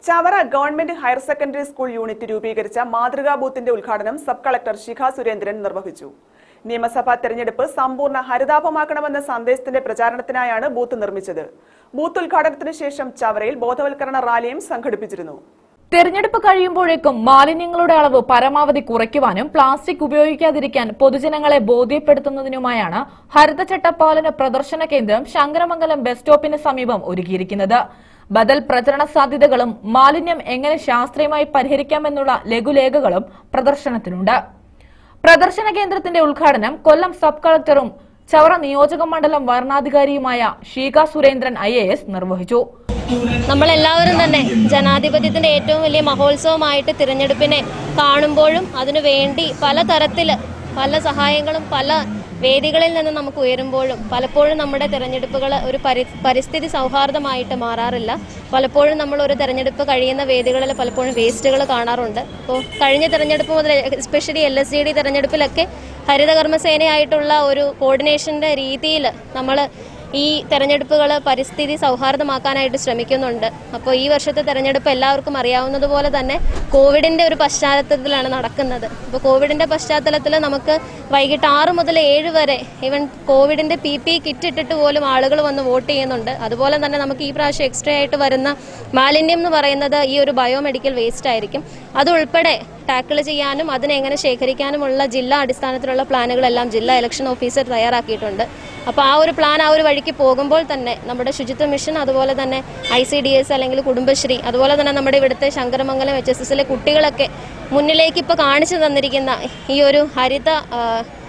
Chavara government higher secondary school unit രൂപീകരിച്ച മാതൃകാ ബൂത്തിന്റെ ഉദ്ഘാടനം സബ് കളക്ടർ ശിഖ സുരേന്ദ്രൻ നിർവഹിച്ചു നിയമസഭാ തെരഞ്ഞെടുപ്പ് സമ്പൂർണ്ണ ഹരിതാപമാക്കണമെന്ന സന്ദേശത്തിന്റെ പ്രചാരണത്തിനായാണ് ബൂത്ത് നിർമ്മിച്ചത് ബൂത്ത് ഉദ്ഘാടനത്തിന് ശേഷം ചവറയിൽ ബോധവൽക്കരണ റാലിയും സംഘടിപ്പിച്ചിരുന്നു തെരഞ്ഞെടുപ്പ് കഴിയുമ്പോഴേക്കും മാലിന്യങ്ങളുടെ അളവ് പരമാവധി കുറയ്ക്കുവാനും പ്ലാസ്റ്റിക് ഉപയോഗിക്കാതിരിക്കാൻ പൊതുജനങ്ങളെ ബോധ്യപ്പെടുത്തുന്നതിനുമായാണ് ഹരിതചട്ടപ്പാലന പ്രദർശന കേന്ദ്രം ശങ്കരമംഗലം ബസ് സ്റ്റോപ്പിന് സമീപം ഒരുക്കിയിരിക്കുന്നത് ബദൽ പ്രചരണ സാധ്യതകളും മാലിന്യം എങ്ങനെ ശാസ്ത്രീയമായി പരിഹരിക്കാമെന്നുള്ള ലഘുലേഖകളും പ്രദർശനത്തിലുണ്ട് പ്രദർശന കേന്ദ്രത്തിന്റെ ഉദ്ഘാടനം കൊല്ലം സബ് കളക്ടറും ചവറ നിയോജക മണ്ഡലം വരണാധികാരിയുമായ ഷീക സുരേന്ദ്രൻ ഐ നിർവഹിച്ചു നമ്മളെല്ലാവരും തന്നെ ജനാധിപത്യത്തിന്റെ ഏറ്റവും വലിയ മഹോത്സവമായിട്ട് തിരഞ്ഞെടുപ്പിനെ കാണുമ്പോഴും അതിനു വേണ്ടി പലതരത്തിൽ പല സഹായങ്ങളും പല വേദികളിൽ നിന്ന് നമുക്ക് ഉയരുമ്പോഴും പലപ്പോഴും നമ്മുടെ തിരഞ്ഞെടുപ്പുകൾ ഒരു പരി പരിസ്ഥിതി സൗഹാർദ്ദമായിട്ട് മാറാറില്ല പലപ്പോഴും നമ്മൾ ഒരു തിരഞ്ഞെടുപ്പ് കഴിയുന്ന വേദികളിൽ പലപ്പോഴും വേസ്റ്റുകൾ കാണാറുണ്ട് അപ്പോൾ കഴിഞ്ഞ തിരഞ്ഞെടുപ്പ് മുതൽ especially L S G D തിരഞ്ഞെടുപ്പിലൊക്കെ ഹരിതകർമ്മസേനയായിട്ടുള്ള ഒരു കോർഡിനേഷൻ്റെ രീതിയിൽ നമ്മൾ ഈ തെരഞ്ഞെടുപ്പുകൾ പരിസ്ഥിതി സൗഹാർദ്ദമാക്കാനായിട്ട് ശ്രമിക്കുന്നുണ്ട് അപ്പോൾ ഈ വർഷത്തെ തെരഞ്ഞെടുപ്പ് എല്ലാവർക്കും അറിയാവുന്നതുപോലെ തന്നെ കോവിഡിന്റെ ഒരു പശ്ചാത്തലത്തിലാണ് നടക്കുന്നത് അപ്പോൾ കോവിഡിന്റെ പശ്ചാത്തലത്തിൽ നമുക്ക് വൈകിട്ട് ആറ് മുതൽ ഏഴ് വരെ ഈവൻ കോവിഡിന്റെ പി പി കിറ്റ് ഇട്ടിട്ട് പോലും ആളുകൾ വന്ന് വോട്ട് ചെയ്യുന്നുണ്ട് അതുപോലെ തന്നെ നമുക്ക് ഈ പ്രാവശ്യം എക്സ്ട്രാ ആയിട്ട് വരുന്ന മാലിന്യം എന്ന് പറയുന്നത് ഈ ഒരു ബയോമെഡിക്കൽ വേസ്റ്റ് ആയിരിക്കും അതുൾപ്പെടെ ടാക്കിൾ ചെയ്യാനും അതിനെ എങ്ങനെ ശേഖരിക്കാനുമുള്ള ജില്ലാ അടിസ്ഥാനത്തിലുള്ള പ്ലാനുകളെല്ലാം ജില്ലാ ഇലക്ഷൻ ഓഫീസർ തയ്യാറാക്കിയിട്ടുണ്ട് അപ്പോൾ ആ ഒരു പ്ലാൻ ആ ഒരു വഴിക്ക് പോകുമ്പോൾ തന്നെ നമ്മുടെ ശുചിത്വ മിഷൻ അതുപോലെ തന്നെ ഐ സി ഡി എസ് അല്ലെങ്കിൽ കുടുംബശ്രീ അതുപോലെ തന്നെ നമ്മുടെ ഇവിടുത്തെ ശങ്കരമംഗലം എച്ച് എസ് എസിലെ കുട്ടികളൊക്കെ മുന്നിലേക്ക് ഇപ്പോൾ കാണിച്ചു തന്നിരിക്കുന്ന ഈ ഒരു ഹരിത ആ,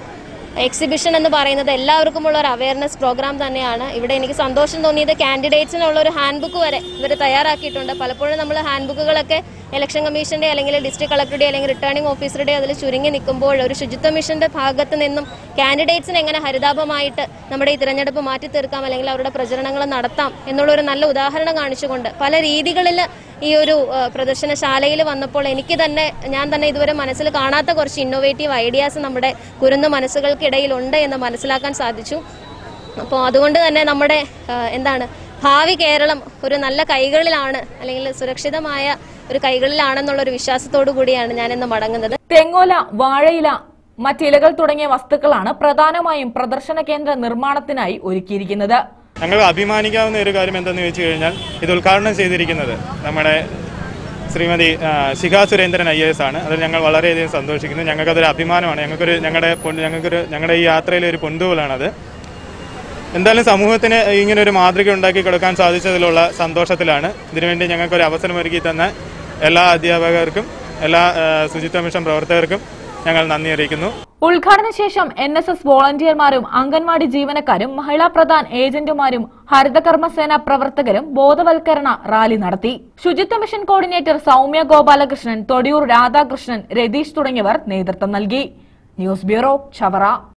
എക്സിബിഷൻ എന്ന് പറയുന്നത് എല്ലാവർക്കുമുള്ള ഒരു അവയർനെസ് പ്രോഗ്രാം തന്നെയാണ് ഇവിടെ എനിക്ക് സന്തോഷം തോന്നിയത് കാൻഡിഡേറ്റ്സിനുള്ള ഒരു ഹാൻഡ് ബുക്ക് വരെ ഇവർ തയ്യാറാക്കിയിട്ടുണ്ട് പലപ്പോഴും നമ്മൾ ഹാൻഡ് ബുക്കുകളൊക്കെ ഇലക്ഷൻ കമ്മീഷന്റെ അല്ലെങ്കിൽ ഡിസ്ട്രിക്ട് കളക്ടറുടെ അല്ലെങ്കിൽ റിട്ടേണിംഗ് ഓഫീസറുടെ അതിൽ ചുരുങ്ങി നിൽക്കുമ്പോൾ ഒരു ശുചിത്വ മിഷന്റെ ഭാഗത്ത് നിന്നും കാൻഡിഡേറ്റ്സിന് എങ്ങനെ ഹരിതാപമായിട്ട് നമ്മുടെ ഈ തിരഞ്ഞെടുപ്പ് മാറ്റി തീർക്കാം അല്ലെങ്കിൽ അവരുടെ പ്രചരണങ്ങൾ നടത്താം എന്നുള്ള ഒരു നല്ല ഉദാഹരണം കാണിച്ചുകൊണ്ട് പല രീതികളിൽ ഈ ഒരു ആ, പ്രദർശനശാലയിൽ വന്നപ്പോൾ എനിക്ക് തന്നെ ഞാൻ തന്നെ ഇതുവരെ മനസ്സിൽ കാണാത്ത കുറച്ച് ഇന്നോവേറ്റീവ് ഐഡിയാസ് നമ്മുടെ കുരുന്ന മനസ്സുകൾക്കിടയിലുണ്ട് എന്ന് മനസ്സിലാക്കാൻ സാധിച്ചു അപ്പോൾ അതുകൊണ്ട് തന്നെ നമ്മുടെ ആ, എന്താണ് ഭാവി കേരളം ഒരു നല്ല കൈകളിലാണ് അല്ലെങ്കിൽ സുരക്ഷിതമായ ഒരു കൈകളിലാണെന്നുള്ള ഒരു വിശ്വാസത്തോടു കൂടിയാണ് ഞാൻ ഇന്ന് മടങ്ങുന്നത് തെങ്ങോല വാഴയില മറ്റിലകൾ തുടങ്ങിയ വസ്തുക്കളാണ് പ്രധാനമായും പ്രദർശന കേന്ദ്ര നിർമ്മാണത്തിനായി ഒരുക്കിയിരിക്കുന്നത് ഞങ്ങൾ അഭിമാനിക്കാവുന്ന ഒരു കാര്യം എന്തെന്ന് ചോദിച്ചു കഴിഞ്ഞാൽ ഇത് ഉദ്ഘാടനം ചെയ്തിരിക്കുന്നത് നമ്മുടെ ശ്രീമതി ആ, ശിഖ സുരേന്ദ്രൻ ഐ എസ് ആണ് അതിൽ ഞങ്ങൾ വളരെയധികം സന്തോഷിക്കുന്നു ഞങ്ങൾക്കതൊരു അഭിമാനമാണ് ഞങ്ങൾക്കൊരു ഞങ്ങളുടെ പൊൻ- ഞങ്ങൾക്കൊരു ഞങ്ങളുടെ ഈ യാത്രയിലെ ഒരു പൊന്തുപോലാണത് എന്തായാലും സമൂഹത്തിന് ഇങ്ങനെ ഒരു മാതൃക ഉണ്ടാക്കി കൊടുക്കാൻ സാധിച്ചതിലുള്ള സന്തോഷത്തിലാണ് ഇതിനുവേണ്ടി ഞങ്ങൾക്കൊരു അവസരം ഒരുക്കി തന്ന എല്ലാ അധ്യാപകർക്കും എല്ലാ ആ, ശുചിത്വ മിഷൻ പ്രവർത്തകർക്കും ഞങ്ങൾ നന്ദി അറിയിക്കുന്നു ഉദ്ഘാടന ശേഷം എൻ എസ് എസ് വോളണ്ടിയർമാരും അംഗൻവാടി ജീവനക്കാരും മഹിളാ പ്രധാൻ ഏജന്റുമാരും ഹരിതകർമ്മസേന പ്രവർത്തകരും ബോധവൽക്കരണ റാലി നടത്തി ശുചിത്വ മിഷൻ കോർഡിനേറ്റർ സൗമ്യ ഗോപാലകൃഷ്ണൻ തൊടിയൂർ രാധാകൃഷ്ണൻ രതീഷ് തുടങ്ങിയവർ നേതൃത്വം നൽകി ന്യൂസ് ബ്യൂറോ ചവറ